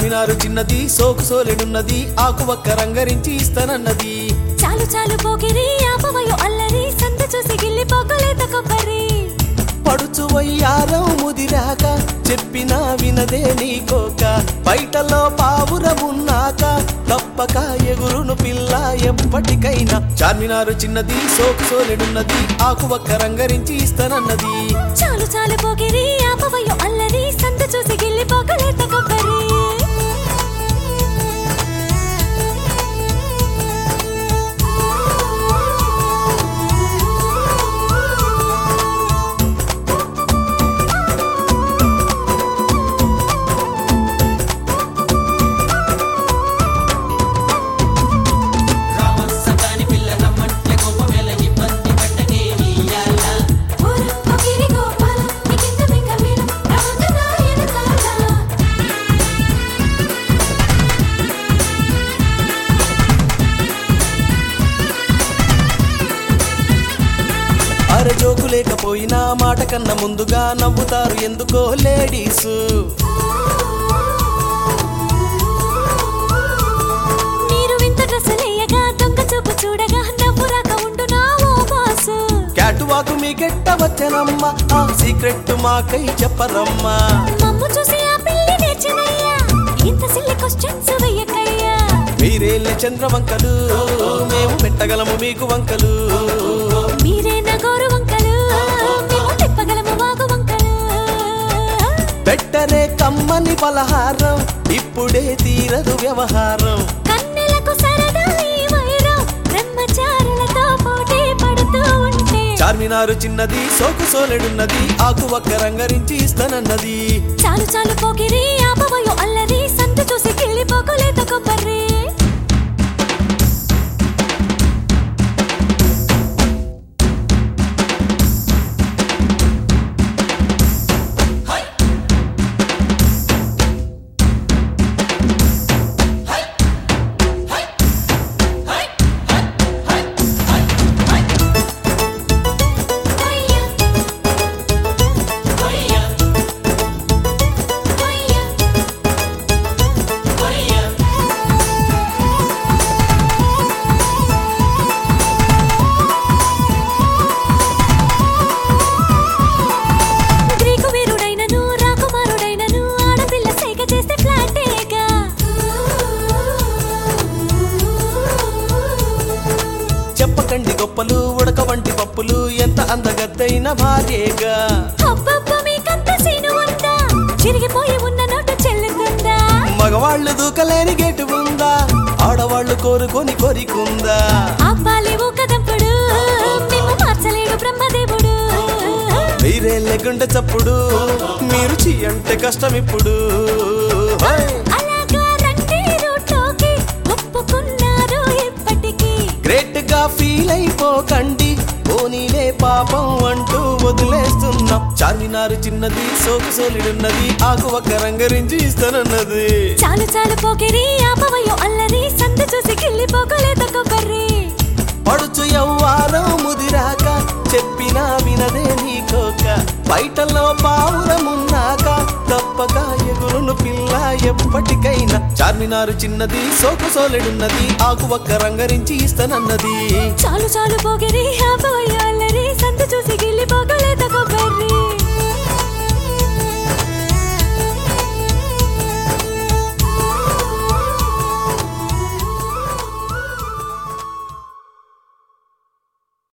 చార్మినారు చిన్నది సోకు సోలెడున్నది ఆకువక్క రంగరించి ఇస్తానన్నది చాలు చాలు పోకిరి ఆపవయో అల్లరి సంత చూసి గిల్లి పోకలేత కొబ్బరి పడుచు వయ్యారం ముదిరాక చెప్పినా వినదే నీకోక బయటలో పావురమున్నాక తప్పక ఎగురును పిల్ల ఎప్పటికైనా చార్మినారు చిన్నది సోకు సోలెడున్నది ఆకువక్క రంగరించి ఇస్తానన్నది చాలు చాలు పోకిరి ఆపవయో అల్లరి సంత చూసి గిల్లి పోకలేత కొబ్బరి ఊరు పోకిరి గోపాల నీకింత మింగ మీద రమణ ఎనకాల అరే జోకు లేకపోయినా మాట కన్నా ముందుగా నవ్వుతారు ఎందుకో లేడీస్ మీరు వింత డ్రెస్సులేయగా దొంగ చూపు చూడగా నవ్వు రాక ఉండునా ఓ బాసు క్యాట్ వాకు మీకెట్ట వచ్చనమ్మ ఆ సీక్రెట్ మాకై చెప్పరమ్మా మమ్ము చూసి ఆ పిల్లి నేర్చినయ్యా ఇంత సిల్లి క్వశ్చన్స్ వెయ్యకయ్యా మీరేళ్ళ చంద్రవంకలు మేము పెట్టగలము మీకు వంకలు మీరే నా గోరు వంకలు మేము తిప్పగలము వాగు వంకలు పెట్టరే కమ్మని పలహారం ఇప్పుడే తీరదు వ్యవహారం కన్నెలకు సరదా ఈ వైరం బ్రహ్మచారులతో పోటీ పడుతూ ఉంటే చార్మినారు చిన్నది సోకు సోలెడున్నది ఆకువక్క రంగరించి ఇస్తానన్నది చాలు చాలు పోకిరి ఆపవయో అల్లరి సంత చూసి కిళ్ళి పోకలేత కొబ్బరి హయ్యా హయ్యా హయ్యా హయ్యా గ్రీకు వీరుడైనను రాకుమారుడైనను ఆడపిల్ల సైగ చేస్తే ఫ్లాటేగా చెప్పకండి గొప్పలు ఉడక వంటి పప్పులు ఎంత అందగత్తైన భార్యేగా అబ్బబ్బ మీకంత సీను ఉందా చిరిగిపోయి ఉన్న నోటు చెల్లుతుందా మగవాళ్ళు దూకలేని గేటు ఉందా ఆడవాళ్ళు కోరుకొని కోరికుందా అబ్బాలి ఊకదంపుడు మేము మార్చలేడు బ్రహ్మదేవుడు మీరే లేకుండా చప్పుడు మీరు చీ అంటే కష్టం ఇప్పుడు హై! అలాగా రండి రూట్లోకి ఒప్పుకున్నారు ఇప్పటికీ గ్రేట్ గా ఫీల్ అయిపోకండి పోనీలే పాపం అంటూ వదిలేస్తున్నాం చార్మినారు చిన్నది సోకు సోలిడున్నది ఆకు ఒక్క రంగరించి ఇస్తానన్నది చాలు చాలు పోకిరి ఆపవయో అల్లరి సంత చూసి గిల్లి పోకలేత కొబ్బరి పడుచు ఎవ్వారం ముదిరాక చెప్పినా వినదే నీకోక బయటలో పావురమున్నాక తప్పక ఎగురును పిల్ల ఎప్పటికైనా చార్మినారు చిన్నది సోకు సోలెడున్నది ఆకు ఒక్క రంగరించి ఇస్తానన్నది చాలు చాలు పోకిరి ఆపవయో అల్లరి సంత చూసి గిల్లి పోకలేత కొబ్బరి